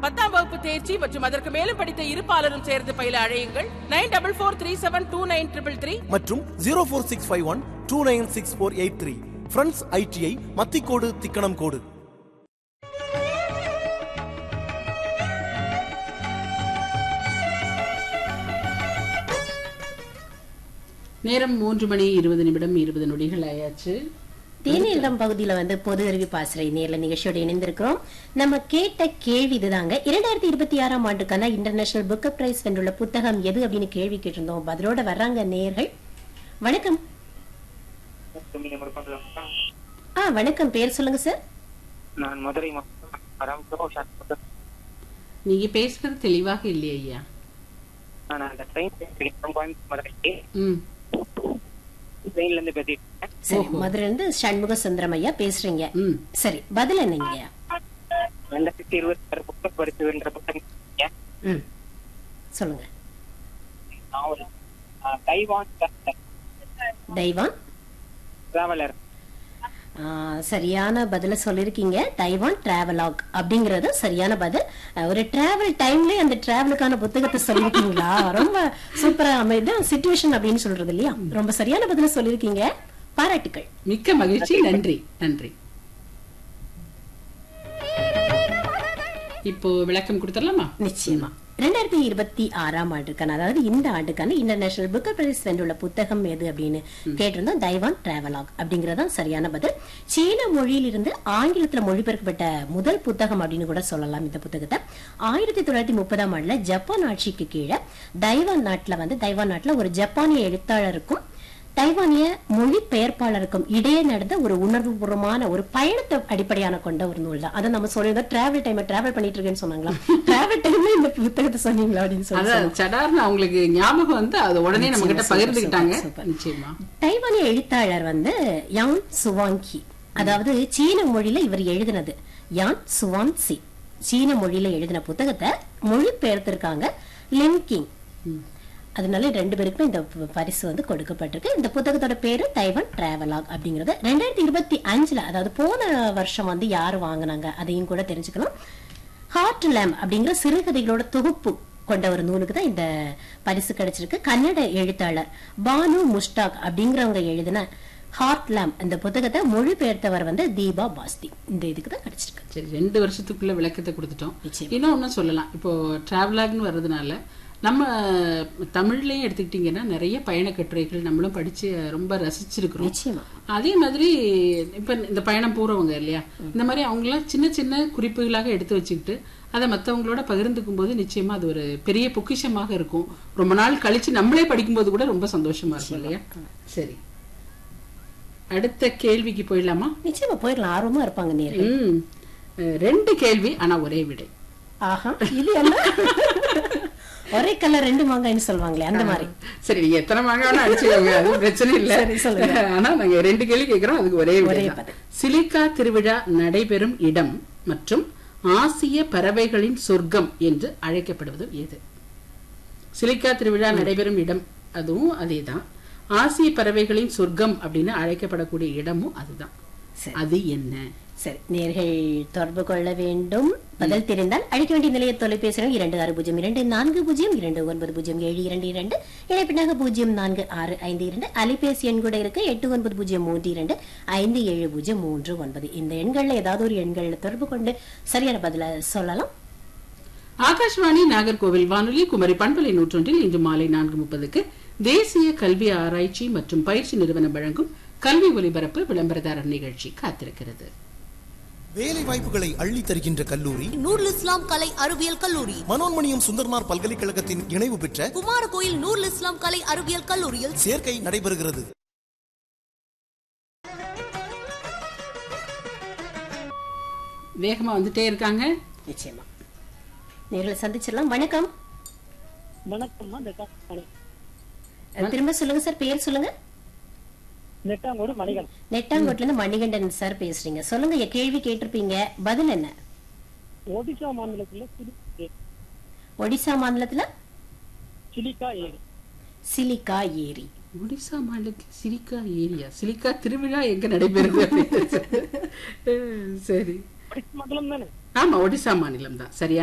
பத்தாம் வகுப்பு தேர்ச்சி மற்றும் அதற்கு மேலும் படித்த இருப்பாளரும் சேர்ந்து பயில அழையுங்கள் nine double four three seven two nine triple three மற்றும் zero four six five one two nine six four eight three friends ITI மத்திக்கோடு திக்கணம் கோடு நேரம் மூன்று மணி இருபது நிமிடம் இருபது நொடிகள் ஆயாச்சு தேனியிடம் பகுதியில வந்து பொது அறிவு பாசறை நேர்ல நிகழ்ச்சியோட இணைந்திருக்கிறோம் நம்ம கேட்ட கேள்வி இதுதாங்க இரண்டாயிரத்தி இருபத்தி ஆறாம் ஆண்டுக்கான இன்டர்நேஷனல் புக் பிரைஸ் வென்றுள்ள புத்தகம் எது அப்படின்னு கேள்வி கேட்டிருந்தோம் பதிலோட வர்றாங்க நேர்கள் வணக்கம் ஆ வணக்கம் பேர் சொல்லுங்க சார் நான் மதுரை மாவட்டம் ராம்கோ ஷாட் நீங்க பேசுறது தெளிவாக இல்லையா ஐயா நான் அந்த ட்ரெயின் கோயம்புத்தூர் மதுரைக்கு ம் ட்ரெயின்ல இருந்து பேசிட்டு இருக்கேன். சரி மதுரையில இருந்து சண்முக சுந்தரம் ஐயா பேசுறீங்க ம் சரி பதில் என்னங்க ரெண்டாயிரத்தி இருபத்தி ஆறு புத்தக பரிசு வென்ற புத்தகம் ஏன்? ம் சொல்லுங்க நாவல் ஆ, தைவான் தைவான் டிராவலர் ஆ, சரியான பதில சொல்லிருக்கீங்க தைவான் டிராவலாக் அப்படிங்கறது சரியான பதில் அஹ், ஒரு டிராவல் டைம்ல அந்த டிராவலுக்கான புத்தகத்தை சொல்லிருக்கீங்களா ரொம்ப சூப்பரா அமைது சிச்சுவேஷன் அப்படின்னு சொல்றது இல்லையா ரொம்ப சரியான பதில சொல்லிருக்கீங்க பாராட்டுக்கள் மிக்க மகிழ்ச்சி நன்றி நன்றி இப்போ விளக்கம் கொடுத்துடலாமா நிச்சயமா ரெண்டாயிரத்தி இருபத்தி ஆறாம் ஆண்டுக்கான அதாவது இந்த ஆண்டுக்கான இன்டர்நேஷனல் புக் பிரைஸ் வென்றுள்ள புத்தகம் எது அப்படின்னு கேட்டிருந்தோம் தைவான் டிராவலாக் அப்படிங்கறதான் சரியான பதில் சீன மொழியிலிருந்து ஆங்கிலத்துல மொழிபெயர்க்கப்பட்ட முதல் புத்தகம் அப்படின்னு கூட சொல்லலாம் இந்த புத்தகத்தை ஆயிரத்தி தொள்ளாயிரத்தி முப்பதாம் ஆண்டுல ஜப்பான் ஆட்சிக்கு கீழே தைவான் நாட்டுல வந்து தைவான் நாட்டுல ஒரு ஜப்பானிய எழுத்தாளருக்கும் தைவானிய மொழி பெயர்ப்பாளருக்கும் இடையே நடந்த ஒரு உணர்வுபூர்வமான ஒரு பயணத்தை அடிப்படையான கொண்ட ஒரு நூல் தான் அதை நம்ம சொல்லியிருந்தோம் டிராவல் டைம் டிராவல் பண்ணிட்டு இருக்கேன்னு சொன்னாங்களா டிராவல் டைம்ல இந்த புத்தகத்தை சொன்னீங்களா அப்படின்னு சொல்லி அதான் சடார்னு அவங்களுக்கு ஞாபகம் வந்து அது உடனே நம்ம கிட்ட நிச்சயமா, பகிர்ந்துக்கிட்டாங்க சூப்பர், சூப்பர். நிச்சயமா தைவானிய எழுத்தாளர் வந்து யான் சுவாங்கி அதாவது சீன மொழியில இவர் எழுதினது யான் சுவான் சி சீன மொழியில எழுதின புத்தகத்தை மொழிபெயர்த்திருக்காங்க லின்கிங் அதனால ரெண்டு பேருக்குமே இந்த ப- பரிசு வந்து கொடுக்கப்பட்டிருக்கு இந்த புத்தகத்தோட பேரு தைவான் டிராவலாக் அப்படிங்கிறது ரெண்டாயிரத்தி இருபத்தி அஞ்சுல அதாவது போன வருஷம் வந்து யாரு வாங்குனாங்க அதையும் கூட தெரிஞ்சுக்கலாம் ஹார்ட் லேம் அப்படிங்கிற சிறுகதைகளோட தொகுப்பு கொண்ட ஒரு நூலுக்கு தான் இந்த பரிசு கிடைச்சிருக்கு கன்னட எழுத்தாளர் பானு முஷ்டாக் அப்படிங்கிறவங்க எழுதின ஹார்ட் லேம் இந்த புத்தகத்தை மொழிபெயர்த்தவர் வந்து தீபா பாஸ்தி இந்த இதுக்கு தான் கிடைச்சிருக்கு சரி ரெண்டு வருஷத்துக்குள்ள விளக்கத்தை கொடுத்துட்டோம் நிச்சயமா. இன்னும் ஒன்றும் சொல்லலாம் இப்போ டிராவலாக்னு வர்றதுனால நம்ம தமிழ்லயும் எடுத்துக்கிட்டிங்கன்னா நிறைய பயண கட்டுரைகள் நம்மளும் படிச்சு ரொம்ப ரசிச்சிருக்கிறோம் நிச்சயமா அதே மாதிரி இப்ப இந்த பயணம் போறவங்க இல்லையா இந்த மாதிரி அவங்களாம் சின்ன சின்ன குறிப்புகளாக எடுத்து வச்சுக்கிட்டு அதை மத்தவங்களோட பகிர்ந்துக்கும் போது நிச்சயமா அது ஒரு பெரிய பொக்கிஷமாக இருக்கும் ரொம்ப நாள் கழிச்சு நம்மளே படிக்கும்போது கூட ரொம்ப சந்தோஷமா இருக்கும் இல்லையா சரி அடுத்த கேள்விக்கு போயிடலாமா நிச்சயமா போயிடலாம் ஆர்வமா இருப்பாங்க நேர்கள் ம் அஹ், ரெண்டு கேள்வி ஆனா ஒரே விடை ஆஹா இது என்ன ஒரே கலர் ரெண்டு மாங்காய்னு சொல்லுவாங்களே அந்த மாதிரி சரி நீங்க எத்தனை மாங்காய் அடிச்சுக்கோங்க அது பிரச்சனை இல்ல சரி, சொல்லுங்க. ஆனா நாங்க ரெண்டு கேள்வி கேட்கிறோம் அதுக்கு ஒரே ஒரே விடை தான். பதில். சிலிக்கா திருவிழா நடைபெறும் இடம் மற்றும் ஆசிய பறவைகளின் சொர்க்கம் என்று அழைக்கப்படுவது எது சிலிக்கா திருவிழா நடைபெறும் இடம் அதுவும் அதேதான் ஆசிய பறவைகளின் சொர்க்கம் அப்படின்னு அழைக்கப்படக்கூடிய இடமும் அதுதான் சரி. அது என்ன சரி நேர்கள் தொடர்பு கொள்ள வேண்டும் பதில் தெரிந்தால் அழைக்க வேண்டிய நிலைய தொலைபேசி எண் இரண்டு ஆறு பூஜ்ஜியம் இரண்டு நான்கு பூஜ்ஜியம் இரண்டு ஒன்பது பூஜ்ஜியம் ஏழு இரண்டு இரண்டு இணைப்பினாக பூஜ்ஜியம் நான்கு ஆறு ஐந்து இரண்டு அலைபேசி எண் கூட இருக்கு எட்டு ஒன்பது பூஜ்ஜியம் மூன்று இரண்டு ஐந்து ஏழு பூஜ்ஜியம் மூன்று ஒன்பது இந்த எண்கள்ல ஏதாவது ஒரு எண்கள்ல தொடர்பு கொண்டு சரியான பதில சொல்லலாம் ஆகாஷ்வாணி நாகர்கோவில் வானொலி குமரி பண்பலை நூற்றொன்றில் இன்று மாலை நான்கு முப்பதுக்கு தேசிய கல்வி ஆராய்ச்சி மற்றும் பயிற்சி நிறுவனம் வழங்கும் கல்வி ஒலிபரப்பு விளம்பரதாரர் நிகழ்ச்சி காத்திருக்கிறது வேலை வாய்ப்புகளை அள்ளி தருகின்ற கல்லூரி நூருல் இஸ்லாம் கலை அறிவியல் கல்லூரி மனோன்மணியம் சுந்தர்மார் பல்கலைக்கழகத்தின் இணைவு பெற்ற குமாரகோயில் நூருல் இஸ்லாம் கலை அறிவியல் கல்லூரியில் சேர்க்கை நடைபெறுகிறது வேகமா வந்துட்டே இருக்காங்க நிச்சயமா நேர்களை சந்திச்சிடலாம் வணக்கம் வணக்கம்மா நெட்டாங்கோடு அஹ், திரும்ப சொல்லுங்க சார் பேர் சொல்லுங்க நெட்டாங்கோடு மணிகள் நெட்டாங்கோட்ல இருந்து மணிகண்டன் சார் பேசுறீங்க சொல்லுங்க என் கேள்வி கேட்டிருப்பீங்க பதில் என்ன ஒடிசா மாநிலத்துல சிலி- ஒடிசா மாநிலத்துல சிலிக்கா ஏரி சிலிக்கா ஏரி ஒடிசா மாநிலத்தில் சிலிக்கா ஏரியா சிலிக்கா திருவிழா எங்க நடைபெறுது அப்படின்னு. அஹ், சரி ஒடிசா மண்டலம் தானே ஆமா ஒடிசா மாநிலம் தான் சரியா